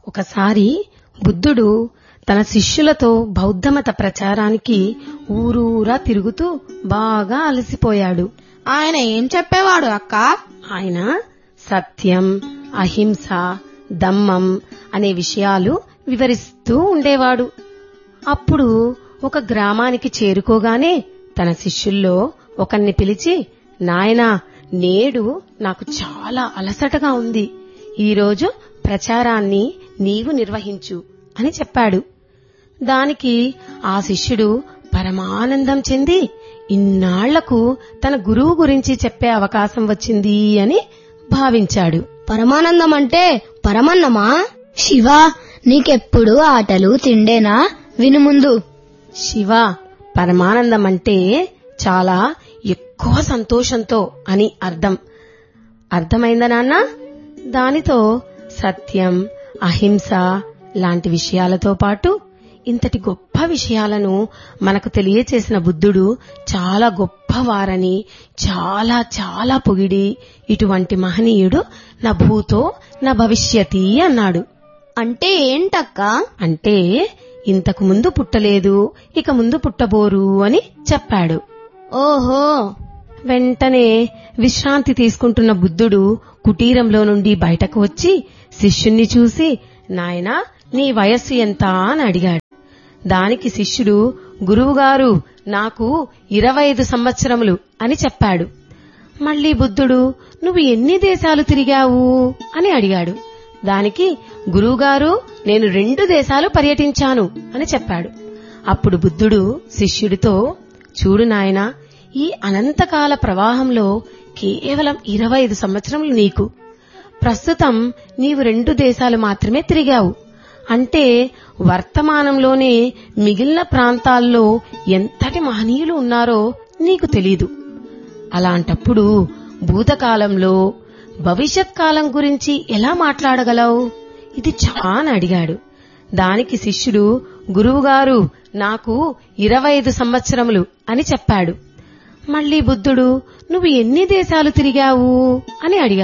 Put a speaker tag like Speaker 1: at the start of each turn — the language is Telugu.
Speaker 1: ఒకసారి బుద్ధుడు తన శిష్యులతో బౌద్ధమత ప్రచారానికి ఊరూరా తిరుగుతూ బాగా అలసిపోయాడు
Speaker 2: ఆయన ఏం చెప్పేవాడు అక్క
Speaker 1: ఆయన సత్యం అహింస దమ్మం అనే విషయాలు వివరిస్తూ ఉండేవాడు అప్పుడు ఒక గ్రామానికి చేరుకోగానే తన శిష్యుల్లో ఒకరిని పిలిచి నాయనా నేడు నాకు చాలా అలసటగా ఉంది ఈరోజు ప్రచారాన్ని నీవు నిర్వహించు అని చెప్పాడు దానికి ఆ శిష్యుడు పరమానందం చెంది ఇన్నాళ్లకు తన గురువు గురించి చెప్పే అవకాశం వచ్చింది అని భావించాడు
Speaker 3: పరమానందం అంటే పరమన్నమా శివ నీకెప్పుడు ఆటలు తిండేనా విను ముందు
Speaker 1: శివ పరమానందం అంటే చాలా ఎక్కువ సంతోషంతో అని అర్థం అర్థమైందా నాన్న దానితో సత్యం అహింస లాంటి విషయాలతో పాటు ఇంతటి గొప్ప విషయాలను మనకు తెలియచేసిన బుద్ధుడు చాలా గొప్పవారని చాలా చాలా పొగిడి ఇటువంటి మహనీయుడు నా భూతో నా భవిష్యతి అన్నాడు
Speaker 3: అంటే ఏంటక్క
Speaker 1: అంటే ఇంతకు ముందు పుట్టలేదు ఇక ముందు పుట్టబోరు అని చెప్పాడు
Speaker 3: ఓహో
Speaker 1: వెంటనే విశ్రాంతి తీసుకుంటున్న బుద్ధుడు కుటీరంలో నుండి బయటకు వచ్చి శిష్యుణ్ణి చూసి నాయనా నీ వయస్సు ఎంత అని అడిగాడు దానికి శిష్యుడు గురువుగారు నాకు ఇరవై ఐదు సంవత్సరములు అని చెప్పాడు మళ్ళీ బుద్ధుడు నువ్వు ఎన్ని దేశాలు తిరిగావు అని అడిగాడు దానికి గురువుగారు నేను రెండు దేశాలు పర్యటించాను అని చెప్పాడు అప్పుడు బుద్ధుడు శిష్యుడితో చూడు నాయనా ఈ అనంతకాల ప్రవాహంలో కేవలం ఇరవై ఐదు సంవత్సరములు నీకు ప్రస్తుతం నీవు రెండు దేశాలు మాత్రమే తిరిగావు అంటే వర్తమానంలోనే మిగిలిన ప్రాంతాల్లో ఎంతటి మహనీయులు ఉన్నారో నీకు తెలీదు అలాంటప్పుడు భూతకాలంలో భవిష్యత్ కాలం గురించి ఎలా మాట్లాడగలవు ఇది చాలా అడిగాడు దానికి శిష్యుడు గురువుగారు నాకు ఇరవై ఐదు సంవత్సరములు అని చెప్పాడు మళ్ళీ బుద్ధుడు నువ్వు ఎన్ని దేశాలు తిరిగావు అని అడిగాడు